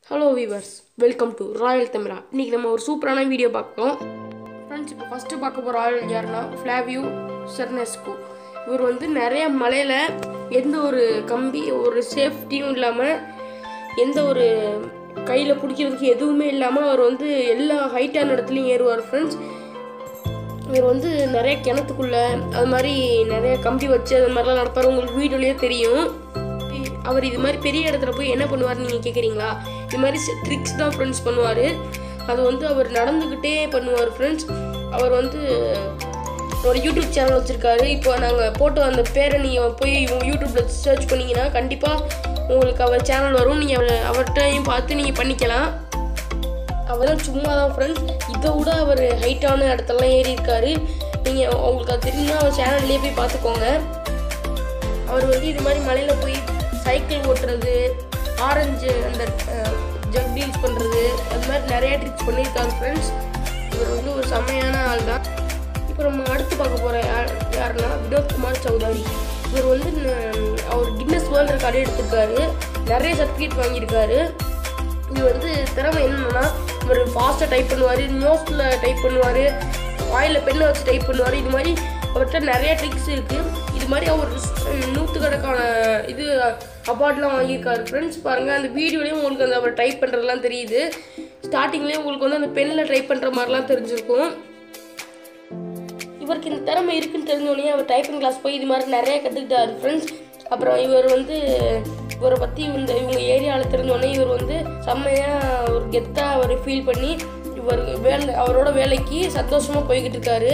hello viewers welcome to royal Tamizha இன்றைக்கி நம்ம ஒரு சூப்பரான வீடியோ பார்க்கலாம் ஃப்ரெண்ட்ஸ் இப்போ ஃபஸ்ட்டு பார்க்க போகிற ஆள் யாருன்னா ஃப்ளாவியூ செர்னெஸ்கோ இவர் வந்து நிறைய மலையில் எந்த ஒரு கம்பி ஒரு சேஃப்டியும் இல்லாமல் எந்த ஒரு கையில் பிடிக்கிறதுக்கு எதுவுமே இல்லாமல் அவர் வந்து எல்லா ஹைட்டான இடத்துலையும் ஏறுவார் ஃப்ரெண்ட்ஸ் இவர் வந்து நிறைய கிணத்துக்குள்ள அது மாதிரி நிறைய கம்பி வச்சு அது மாதிரிலாம் நடப்பார் உங்களுக்கு வீடியோலயே தெரியும் அவர் இது மாதிரி பெரிய இடத்துல போய் என்ன பண்ணுவார் நீங்கள் கேட்குறீங்களா இது மாதிரி ட்ரிக்ஸ் தான் ஃப்ரெண்ட்ஸ் பண்ணுவார் அது வந்து அவர் நடந்துக்கிட்டே பண்ணுவார் ஃப்ரெண்ட்ஸ் அவர் வந்து ஒரு யூடியூப் சேனல் வச்சுருக்காரு இப்போ நாங்கள் போட்டு அந்த பேரை நீங்கள் போய் இவங்க யூடியூப்பில் சர்ச் பண்ணிங்கன்னா கண்டிப்பாக உங்களுக்கு அவர் சேனல் வரும் நீங்கள் அவர் அவர்கிட்டையும் பார்த்து நீங்கள் பண்ணிக்கலாம் அவர்லாம் சும்மா தான் ஃப்ரெண்ட்ஸ் இதை விட அவர் ஹைட்டான இடத்தெல்லாம் ஏறி இருக்காரு நீங்கள் உங்களுக்கு அது தெரியும்னா அவர் சேனல்லே போய் பார்த்துக்கோங்க அவர் வந்து இது மாதிரி மலையில் போய் சைக்கிள் ஓட்டுறது ஆரஞ்சு அந்த ஜக் டீல்ஸ் பண்ணுறது அது மாதிரி நிறைய ட்ரிக்ஸ் பண்ணியிருக்காரு ஃப்ரெண்ட்ஸ் இவர் வந்து ஒரு செம்மையான ஆள் தான் இப்போ நம்ம அடுத்து பார்க்க போகிற யார் யாருன்னா வினோத்குமார் சௌதாரி இவர் வந்து ந- அவர் கின்னஸ் வேர்ல்டு ரெக்கார்டே எடுத்திருக்காரு நிறைய சர்டிஃபிகேட் வாங்கியிருக்காரு இது வந்து திறமை என்னன்னா இவர் ஃபாஸ்ட்டாக டைப் பண்ணுவார் நோஸில் டைப் பண்ணுவார் வாயில் பெண்ணை வச்சு டைப் பண்ணுவார் இது மாதிரி அவர்கிட்ட நிறைய ட்ரிக்ஸ் இருக்குது இது மாதிரி அவர் நூற்றுக்கணக்கான இது அவார்ட்லாம் வாங்கியிருக்காரு ஃப்ரெண்ட்ஸ் பாருங்கள் அந்த வீடியோலேயும் உங்களுக்கு அந்த அவர் டைப் பண்ணுறதுலாம் தெரியுது ஸ்டார்டிங்லேயே உங்களுக்கு வந்து அந்த பெண்ணில் டைப் பண்ணுற மாதிரிலாம் தெரிஞ்சிருக்கும் இவருக்கு இந்த திறமை இருக்குன்னு தெரிஞ்சோடனே அவர் டைப்பிங் கிளாஸ் போய் இது மாதிரி நிறைய கற்றுக்கிட்டாரு ஃப்ரெண்ட்ஸ் அப்புறம் இவர் வந்து இவரை பற்றி இந்த இவங்க ஏரியாவில் தெரிஞ்சோடனே இவர் வந்து செம்மையாக ஒரு கெத்தாக அவர் ஃபீல் பண்ணி இவர் வேலை அவரோட வேலைக்கு சந்தோஷமாக போய்கிட்டு இருக்காரு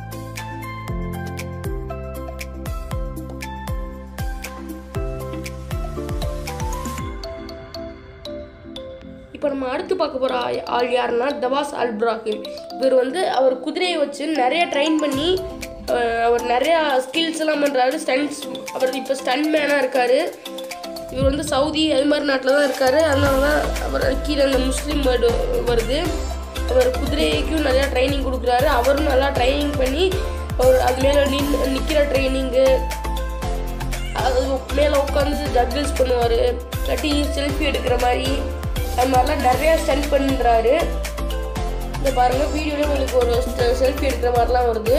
இப்போ நம்ம அடுத்து பார்க்க போகிற ஆள் யாருன்னா தவாஸ் அல்ப்ராஹிம் இவர் வந்து அவர் குதிரையை வச்சு நிறைய ட்ரெயின் பண்ணி அஹ், அவர் நிறையா ஸ்கில்ஸ் எல்லாம் பண்ணுறாரு ஸ்டன்ட்ஸ் அவர் இப்போ ஸ்டன் மேனாக இருக்கார் இவர் வந்து சவுதி அது மாதிரி நாட்டில் தான் இருக்கார் அதனால தான் அவர் கீழே அந்த முஸ்லீம் வேர்டு வருது அவர் குதிரைக்கும் நிறையா ட்ரைனிங் கொடுக்குறாரு அவரும் நல்லா ட்ரைனிங் பண்ணி அவர் அது மேலே நின் நிற்கிற ட்ரைனிங்கு அது மேலே உட்காந்து ஜக்கிள்ஸ் பண்ணுவார் இல்லாட்டி செல்ஃபி எடுக்கிற மாதிரி அது மாதிரிலாம் நிறையா ஸ்டென்ட் பண்ணுறாரு இந்த பாருங்கள் வீடியோலேயே உங்களுக்கு ஒரு செல்ஃபி எடுக்கிற மாதிரிலாம் வருது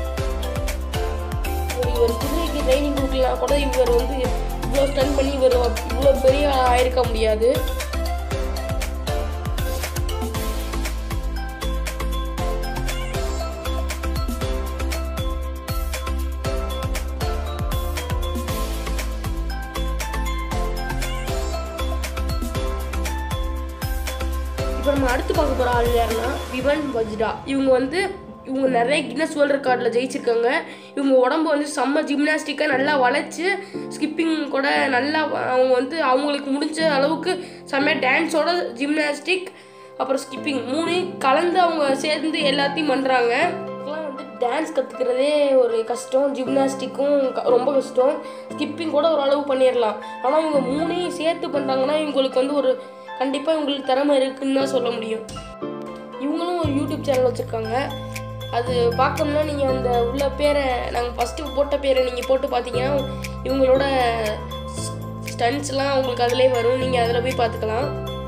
ஒரு இவர் குதிரைக்கு ட்ரைனிங் கொடுக்கலாம் கூட இவர் வந்து இவ்வளோ ஸ்டன் பண்ணி இவர் இவ்வளோ பெரிய ஆளா ஆயிருக்க முடியாது இப்போ நம்ம அடுத்து பார்க்க போகிற ஆள் யாருன்னா விவன் வஜ்டா இவங்க வந்து இவங்க நிறைய கின்னஸ் வேர்ல்ட் ரெக்கார்டில் ஜெயிச்சிருக்காங்க இவங்க உடம்பு வந்து செம்ம ஜிம்னாஸ்டிக்காக நல்லா வளைச்சு ஸ்கிப்பிங் கூட நல்லா அவங்க வந்து அவங்களுக்கு முடிஞ்ச அளவுக்கு செம்மையாக டான்ஸோட ஜிம்னாஸ்டிக் அப்புறம் ஸ்கிப்பிங் மூணையும் கலந்து அவங்க சேர்ந்து எல்லாத்தையும் பண்ணுறாங்க இதெல்லாம் வந்து டான்ஸ் கற்றுக்கிறதே ஒரு கஷ்டம் ஜிம்னாஸ்டிக்கும் ரொம்ப கஷ்டம் ஸ்கிப்பிங் கூட ஓரளவு பண்ணிடலாம் ஆனால் இவங்க மூணையும் சேர்த்து பண்ணுறாங்கன்னா இவங்களுக்கு வந்து ஒரு கண்டிப்பாக இவங்களுக்கு திறமை இருக்குன்னு தான் சொல்ல முடியும் இவங்களும் ஒரு யூடியூப் சேனல் வச்சுருக்காங்க அது பார்க்கணும்னா நீங்கள் அந்த உள்ள பேரை நாங்கள் ஃபஸ்ட்டு போட்ட பேரை நீங்கள் போட்டு பார்த்தீங்கன்னா இவங்களோட ஸ்டன்ஸ்லாம் உங்களுக்கு அதிலே வரும் நீங்கள் அதில் போய் பார்த்துக்கலாம்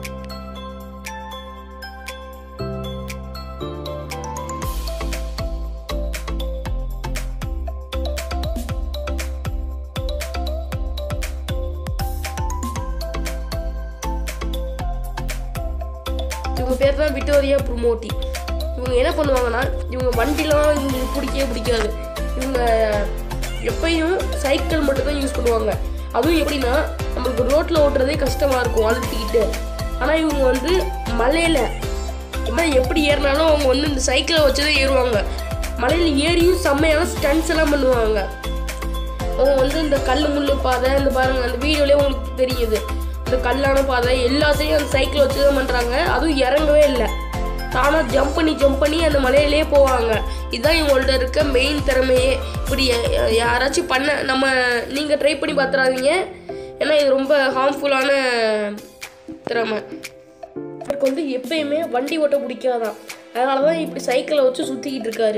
இவங்க பேர் தான் விக்டோரியா ப்ரொமோட்டி இவங்க என்ன பண்ணுவாங்கன்னா இவங்க வண்டிலாம் இவங்களுக்கு பிடிக்கவே பிடிக்காது இவங்க எப்பயும் சைக்கிள் மட்டும் தான் யூஸ் பண்ணுவாங்க அதுவும் எப்படின்னா நம்மளுக்கு ரோட்டில் ஓட்டுறதே கஷ்டமாக இருக்கும் அழுத்திக்கிட்டு ஆனால் இவங்க வந்து மலையில் மாதிரி எப்படி ஏறினாலும் அவங்க வந்து இந்த சைக்கிளை வச்சு தான் ஏறுவாங்க மலையில் ஏறியும் செம்மையான ஸ்டன்ஸ் எல்லாம் பண்ணுவாங்க அவங்க வந்து இந்த கல் முள்ளு பாதை இந்த பாருங்க அந்த வீடியோலேயே உங்களுக்கு தெரியுது இந்த கல்லான பாதை எல்லாத்தையும் அந்த சைக்கிள் வச்சு தான் பண்ணுறாங்க அதுவும் இறங்கவே இல்லை தானாக ஜம்ப் பண்ணி ஜம்ப் பண்ணி அந்த மலையிலே போவாங்க இதுதான் இவங்கள்ட்ட இருக்க மெயின் திறமையே இப்படி யா- யாராச்சும் பண்ண நம்ம நீங்கள் ட்ரை பண்ணி பார்த்துறாதீங்க ஏன்னா இது ரொம்ப ஹார்ம்ஃபுல்லான திறமை அவருக்கு வந்து எப்பயுமே வண்டி ஓட்ட பிடிக்காதான் அதனால தான் இப்படி சைக்கிளை வச்சு சுற்றிக்கிட்டு இருக்காரு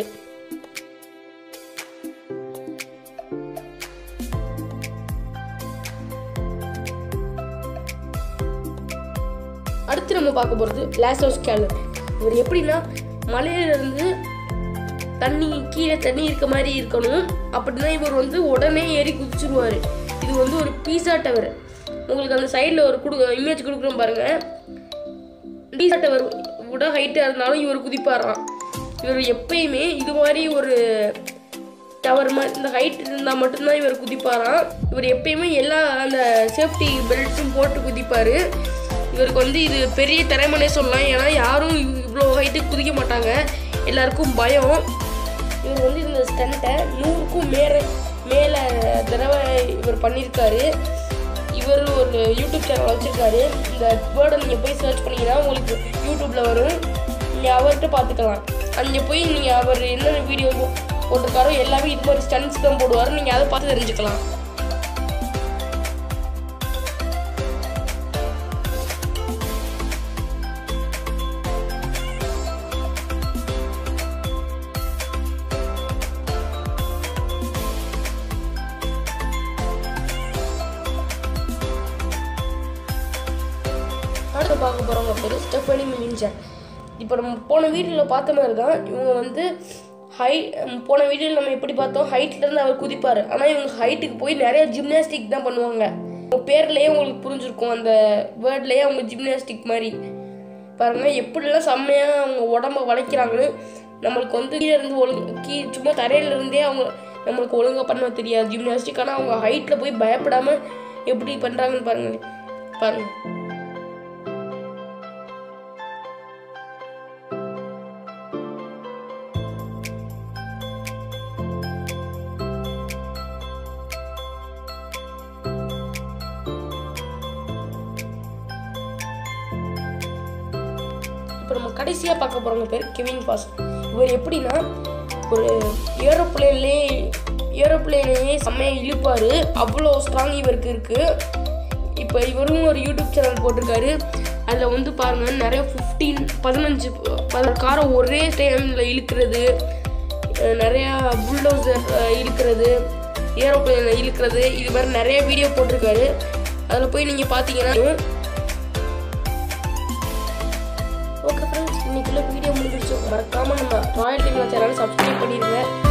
அடுத்து நம்ம பார்க்க போகிறது லாசோ ஸ்கேலர் இவர் எப்படின்னா மலையிலேருந்து தண்ணி கீழே தண்ணி இருக்க மாதிரி இருக்கணும் அப்படின்னா இவர் வந்து உடனே ஏறி குதிச்சிருவார் இது வந்து ஒரு பீஸா டவர் உங்களுக்கு அந்த சைடில் ஒரு கொடு இமேஜ் கொடுக்குறோம் பாருங்கள் பீஸா டவர் விட ஹைட்டாக இருந்தாலும் இவர் குதிப்பாராம் இவர் எப்பயுமே இது மாதிரி ஒரு டவர் மாதிரி இந்த ஹைட் இருந்தால் மட்டும்தான் இவர் குதிப்பாராம் இவர் எப்பயுமே எல்லா அந்த சேஃப்டி பெல்ட்ஸும் போட்டு குதிப்பார் இவருக்கு வந்து இது பெரிய திறமைனே சொல்லலாம் ஏன்னா யாரும் இவ்வளோ ஹைட்டுக்கு குதிக்க மாட்டாங்க எல்லாருக்கும் பயம் இவர் வந்து இந்த ஸ்டண்ட்டை நூறுக்கும் மேலே மேலே தடவை இவர் பண்ணியிருக்காரு இவர் ஒரு யூடியூப் சேனல் வச்சுருக்காரு இந்த வேர்டை நீங்கள் போய் சர்ச் பண்ணீங்கன்னா உங்களுக்கு யூடியூப்பில் வரும் நீங்கள் அவர்கிட்ட பார்த்துக்கலாம் அங்கே போய் நீங்கள் அவர் என்னென்ன வீடியோ போட்டிருக்காரோ எல்லாமே இது மாதிரி ஸ்டன்ஸ் தான் போடுவார் நீங்கள் அதை பார்த்து தெரிஞ்சுக்கலாம் அடுத்து பார்க்க போகிறவங்க பேர் ஸ்டெஃபனி மிலிஞ்சர் இப்போ நம்ம போன வீடியோவில் பார்த்த மாதிரி தான் இவங்க வந்து ஹை போன வீடியோவில் நம்ம எப்படி பார்த்தோம் ஹைட்லேருந்து அவர் குதிப்பார் ஆனால் இவங்க ஹைட்டுக்கு போய் நிறைய ஜிம்னாஸ்டிக் தான் பண்ணுவாங்க உங்க பேர்லேயே உங்களுக்கு புரிஞ்சிருக்கும் அந்த வேர்ட்லேயே அவங்க ஜிம்னாஸ்டிக் மாதிரி பாருங்கள் எப்படிலாம் செம்மையாக அவங்க உடம்ப வளைக்கிறாங்கன்னு நம்மளுக்கு வந்து கீழே இருந்து ஒழுங்கு கீ சும்மா தரையில இருந்தே அவங்க நம்மளுக்கு ஒழுங்காக பண்ண தெரியாது ஜிம்னாஸ்டிக் ஆனால் அவங்க ஹைட்டில் போய் பயப்படாமல் எப்படி பண்ணுறாங்கன்னு பாருங்கள் பாருங்கள் இப்போ நம்ம கடைசியாக பார்க்க போகிறவங்க பேர் கெவின் பாஸ் இவர் எப்படின்னா ஒரு ஏரோப்ளேன்லேயே ஏரோப்ளேனையே செம்மையாக இழுப்பார் அவ்வளோ ஸ்ட்ராங் இவருக்கு இருக்குது இப்போ இவரும் ஒரு யூடியூப் சேனல் போட்டிருக்காரு அதில் வந்து பாருங்கள் நிறைய ஃபிஃப்டீன் பதினஞ்சு பதினஞ்சு காரை ஒரே டைமில் இழுக்கிறது அஹ் நிறையா புல்டோசர் இழுக்கிறது ஏரோப்ளேனை இழுக்கிறது இது மாதிரி நிறைய வீடியோ போட்டிருக்காரு அதில் போய் நீங்கள் பார்த்தீங்கன்னா ஓகே ஃப்ரெண்ட்ஸ் இன்னைக்குள்ள வீடியோ முடிஞ்சிருச்சு மறக்காம நம்ம ராயல் டிவில சேனல் சப்ஸ்கிரைப் பண்ணிடுங்க